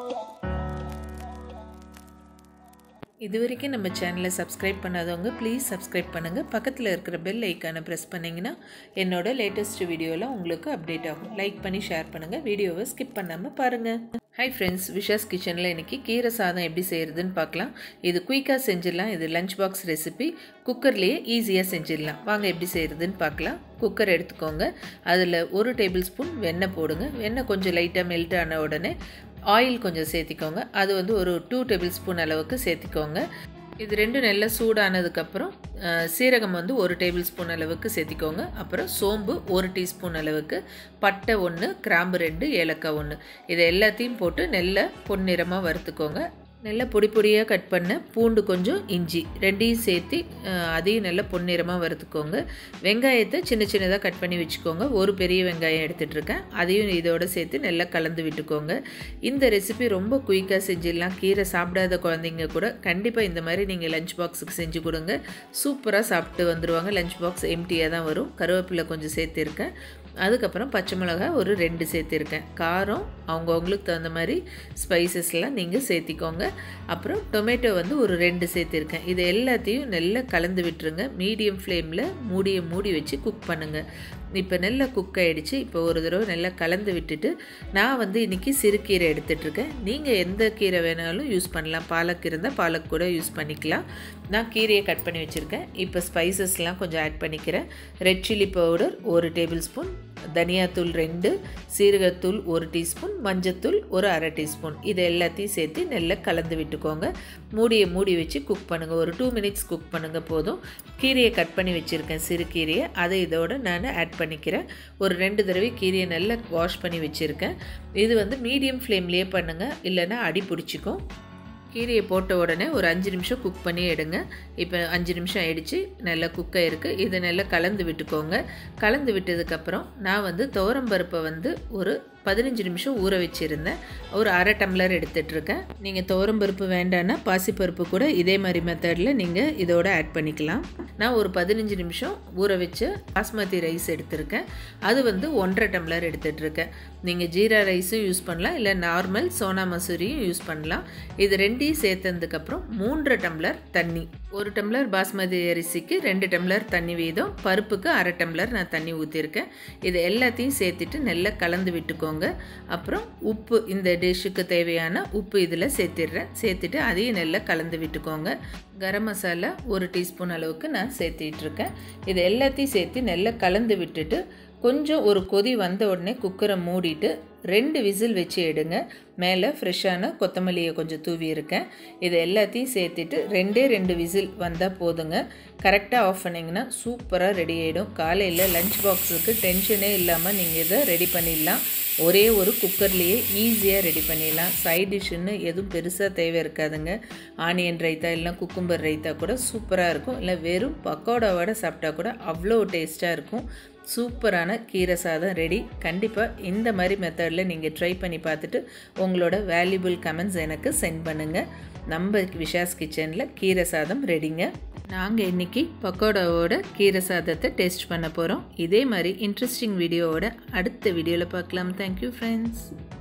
இது வரைக்கும் நம்ம சேனலை சப்ஸ்கிரைப் பண்ணாதவங்க ப்ளீஸ் சப்ஸ்கிரைப் பண்ணுங்கள் பக்கத்தில் இருக்கிற பெல் ஐக்கானை ப்ரெஸ் பண்ணிங்கன்னா என்னோட லேட்டஸ்ட் வீடியோவில் உங்களுக்கு அப்டேட் ஆகும் லைக் பண்ணி ஷேர் பண்ணுங்கள் வீடியோவை ஸ்கிப் பண்ணாமல் பாருங்கள் ஹை ஃப்ரெண்ட்ஸ் விஷாஸ் கிச்சனில் இன்றைக்கி கீரை சாதம் எப்படி செய்கிறதுன்னு பார்க்கலாம் இது குயிக்காக செஞ்சிடலாம் இது லஞ்ச் பாக்ஸ் ரெசிபி குக்கர்லேயே ஈஸியாக செஞ்சிடலாம் வாங்க எப்படி செய்கிறதுன்னு பார்க்கலாம் குக்கர் எடுத்துக்கோங்க அதில் ஒரு டேபிள் ஸ்பூன் வெண்ணெய் போடுங்க வெண்ணெய் கொஞ்சம் லைட்டாக மெல்ட் ஆன உடனே ஆயில் கொஞ்சம் சேர்த்திக்கோங்க அது வந்து ஒரு டூ டேபிள் ஸ்பூன் அளவுக்கு சேர்த்திக்கோங்க இது ரெண்டும் நல்லா சூடானதுக்கப்புறம் சீரகம் வந்து ஒரு டேபிள் ஸ்பூன் அளவுக்கு சேர்த்திக்கோங்க அப்புறம் சோம்பு ஒரு டீஸ்பூன் அளவுக்கு பட்டை ஒன்று கிராம்பு ரெண்டு ஏலக்காய் ஒன்று இதை எல்லாத்தையும் போட்டு நல்ல பொன்னிறமாக வறுத்துக்கோங்க நல்லா பொடி பொடியாக கட் பண்ண பூண்டு கொஞ்சம் இஞ்சி ரெண்டையும் சேர்த்து அதையும் நல்லா பொன்னிறமாக வறுத்துக்கோங்க வெங்காயத்தை சின்ன சின்னதாக கட் பண்ணி வச்சுக்கோங்க ஒரு பெரிய வெங்காயம் எடுத்துகிட்டு இருக்கேன் அதையும் இதோடு சேர்த்து நல்லா கலந்து விட்டுக்கோங்க இந்த ரெசிபி ரொம்ப குயிக்காக செஞ்சிடலாம் கீரை சாப்பிடாத குழந்தைங்க கூட கண்டிப்பாக இந்த மாதிரி நீங்கள் லஞ்ச் பாக்ஸுக்கு செஞ்சு கொடுங்க சூப்பராக சாப்பிட்டு வந்துடுவாங்க லஞ்ச் பாக்ஸ் எம்டியாக தான் வரும் கருவேப்பிலை கொஞ்சம் சேர்த்துருக்கேன் அதுக்கப்புறம் பச்சை மிளகா ஒரு ரெண்டு சேர்த்திருக்கேன் காரம் அவங்கவுங்களுக்கு தகுந்த மாதிரி ஸ்பைசஸ்லாம் நீங்கள் சேர்த்திக்கோங்க அப்புறம் டொமேட்டோ வந்து ஒரு ரெண்டு சேர்த்திருக்கேன் இது எல்லாத்தையும் நல்லா கலந்து விட்டுருங்க மீடியம் ஃப்ளேமில் மூடியை மூடி வச்சு குக் பண்ணுங்கள் இப்போ நல்லா குக் ஆகிடுச்சு இப்போ ஒரு தடவை நல்லா கலந்து விட்டுட்டு நான் வந்து இன்றைக்கி சிறுகீரை எடுத்துகிட்ருக்கேன் நீங்கள் எந்த கீரை வேணாலும் யூஸ் பண்ணலாம் பாலக் இருந்தால் பாலக் கூட யூஸ் பண்ணிக்கலாம் நான் கீரையை கட் பண்ணி வச்சுருக்கேன் இப்போ ஸ்பைசஸ்லாம் கொஞ்சம் ஆட் பண்ணிக்கிறேன் ரெட் சில்லி பவுடர் ஒரு டேபிள் ஸ்பூன் தனியாத்தூள் ரெண்டு சீரகத்தூள் ஒரு டீஸ்பூன் மஞ்சத்தூள் ஒரு அரை டீஸ்பூன் இது எல்லாத்தையும் சேர்த்து நல்லா கலந்து விட்டுக்கோங்க மூடியை மூடி வச்சு குக் பண்ணுங்கள் ஒரு டூ மினிட்ஸ் குக் பண்ணுங்கள் போதும் கீரையை கட் பண்ணி வச்சுருக்கேன் சிறு கீரையை அதை இதோடு நான் ஆட் பண்ணிக்கிறேன் ஒரு ரெண்டு தடவை கீரையை நல்லா வாஷ் பண்ணி வச்சுருக்கேன் இது வந்து மீடியம் ஃப்ளேம்லேயே பண்ணுங்கள் இல்லைன்னா அடி பிடிச்சிக்கும் கீரையை போட்ட உடனே ஒரு அஞ்சு நிமிஷம் குக் பண்ணி எடுங்க இப்போ அஞ்சு நிமிஷம் ஆயிடுச்சு நல்லா குக் ஆகிருக்கு இதை நல்லா கலந்து விட்டுக்கோங்க கலந்து விட்டதுக்கப்புறம் நான் வந்து துவரம்பருப்பை வந்து ஒரு பதினஞ்சு நிமிஷம் ஊற வச்சுருந்தேன் ஒரு அரை டம்ளர் எடுத்துகிட்ருக்கேன் நீங்கள் துவரம்பருப்பு வேண்டான்னா பாசிப்பருப்பு கூட இதே மாதிரி மெத்தடில் நீங்கள் இதோட ஆட் பண்ணிக்கலாம் நான் ஒரு பதினஞ்சு நிமிஷம் ஊற வச்சு பாஸ்மதி ரைஸ் எடுத்திருக்கேன் அது வந்து ஒன்றரை டம்ளர் எடுத்துகிட்ருக்கேன் நீங்கள் ஜீரா ரைஸும் யூஸ் பண்ணலாம் இல்லை நார்மல் சோனா மசூரியும் யூஸ் பண்ணலாம் இது ரெண்டையும் சேர்த்ததுக்கப்புறம் மூன்றரை டம்ளர் தண்ணி ஒரு டம்ளர் பாஸ்மதி அரிசிக்கு ரெண்டு டம்ளர் தண்ணி வீதம் பருப்புக்கு அரை டம்ளர் நான் தண்ணி ஊற்றிருக்கேன் இது எல்லாத்தையும் சேர்த்துட்டு நல்லா கலந்து விட்டுக்கோங்க அப்புறம் உப்பு இந்த டிஷ்ஷுக்கு தேவையான உப்பு இதில் சேர்த்திடுறேன் சேர்த்துட்டு அதையும் நல்லா கலந்து விட்டுக்கோங்க கரம் மசாலா ஒரு டீஸ்பூன் அளவுக்கு நான் சேர்த்திட்ருக்கேன் இது எல்லாத்தையும் சேர்த்து நல்லா கலந்து விட்டுட்டு கொஞ்சம் ஒரு கொதி வந்த உடனே குக்கரை மூடிட்டு ரெண்டு விசில் வச்சு எடுங்க மேலே ஃப்ரெஷ்ஷான கொத்தமல்லியை கொஞ்சம் தூவி இருக்கேன் இது எல்லாத்தையும் சேர்த்துட்டு ரெண்டே ரெண்டு விசில் வந்தால் போதுங்க கரெக்டாக ஆஃப் பண்ணிங்கன்னா சூப்பராக ரெடி ஆகிடும் காலையில் லஞ்ச் பாக்ஸுக்கு டென்ஷனே இல்லாமல் நீங்கள் இதை ரெடி பண்ணிடலாம் ஒரே ஒரு குக்கர்லேயே ஈஸியாக ரெடி பண்ணிடலாம் சைட் டிஷ்ஷுன்னு எதுவும் பெருசாக தேவை இருக்காதுங்க ஆனியன் ரைத்தா இல்லை குக்கும்பர் ரைத்தா கூட சூப்பராக இருக்கும் இல்லை வெறும் பக்கோடாவோட சாப்பிட்டா கூட அவ்வளோ டேஸ்ட்டாக இருக்கும் சூப்பரான கீரை சாதம் ரெடி கண்டிப்பாக இந்த மாதிரி மெத்தடில் நீங்கள் ட்ரை பண்ணி பார்த்துட்டு உங்களோட வேல்யூபிள் கமெண்ட்ஸ் எனக்கு சென்ட் பண்ணுங்கள் நம்ம விஷாஸ் கிச்சனில் கீரை சாதம் ரெடிங்க நாங்கள் இன்றைக்கி பக்கோடாவோட கீரை சாதத்தை டேஸ்ட் பண்ண போகிறோம் இதே மாதிரி இன்ட்ரெஸ்டிங் வீடியோவோட அடுத்த வீடியோவில் பார்க்கலாம் தேங்க்யூ ஃப்ரெண்ட்ஸ்